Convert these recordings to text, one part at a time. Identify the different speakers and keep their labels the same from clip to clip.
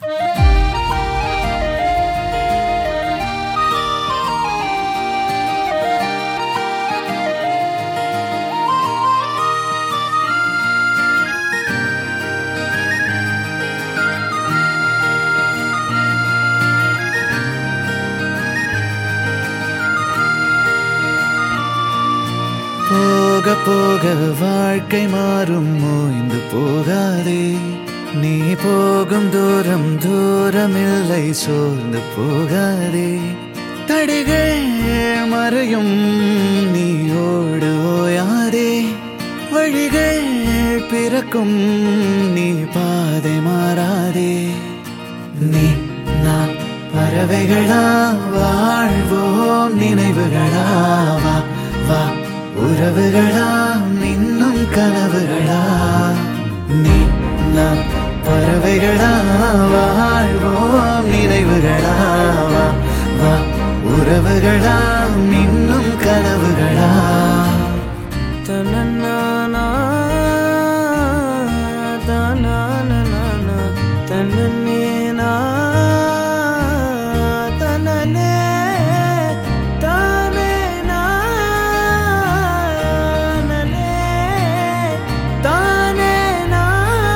Speaker 1: போக போக வாழ்க்கை மாறும் ஓய்ந்து போகாதே நீ போகும் தூரம் தூரமில்லை சோர்ந்து போகாதே தடைகள் மறையும் நீ ஓடு ஓயாதே வழிகள் பிறக்கும் நீ பாதை மாறாதே நீ நான் பறவைகளா வாழ்வோம் நினைவுகளா வா வா உறவுகளா இன்னும் கனவுகளா நீ நாம் பறவைகளா வாழ்வோம் நினைவுகளா வா வா உறவுகளா இன்னும் கனவுகளா
Speaker 2: தனநானா, தனனனனா, தனனேனா, தனனே, தானேனா, நனே, தானேனா.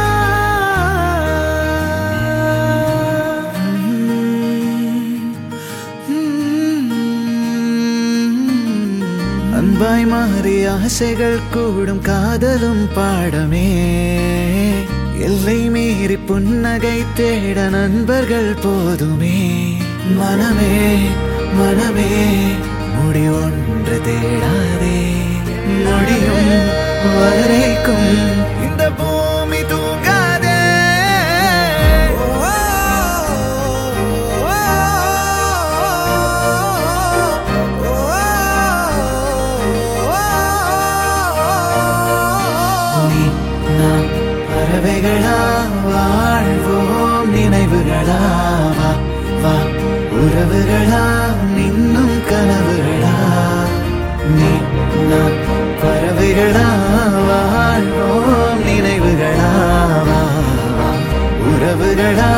Speaker 1: அன்பாய் மாறி ஆசைகள் கூடும் காதலும் பாடமே எல்லை மீறி புன்னகை தேட நண்பர்கள் போதுமே மனமே மனமே முடி ஒன்று தேடாதே முடியும் வரைக்கும் இந்த பூமி தூங்காதே நீ நாம் பறவைகளா வாழ்வோம் நினைவுகளா வா வா உறவுகளா இன்னும் கனவுகளா நீ நாம் பறவைகளா வாழ்வோம் நினைவுகளா வா வா உறவுகளா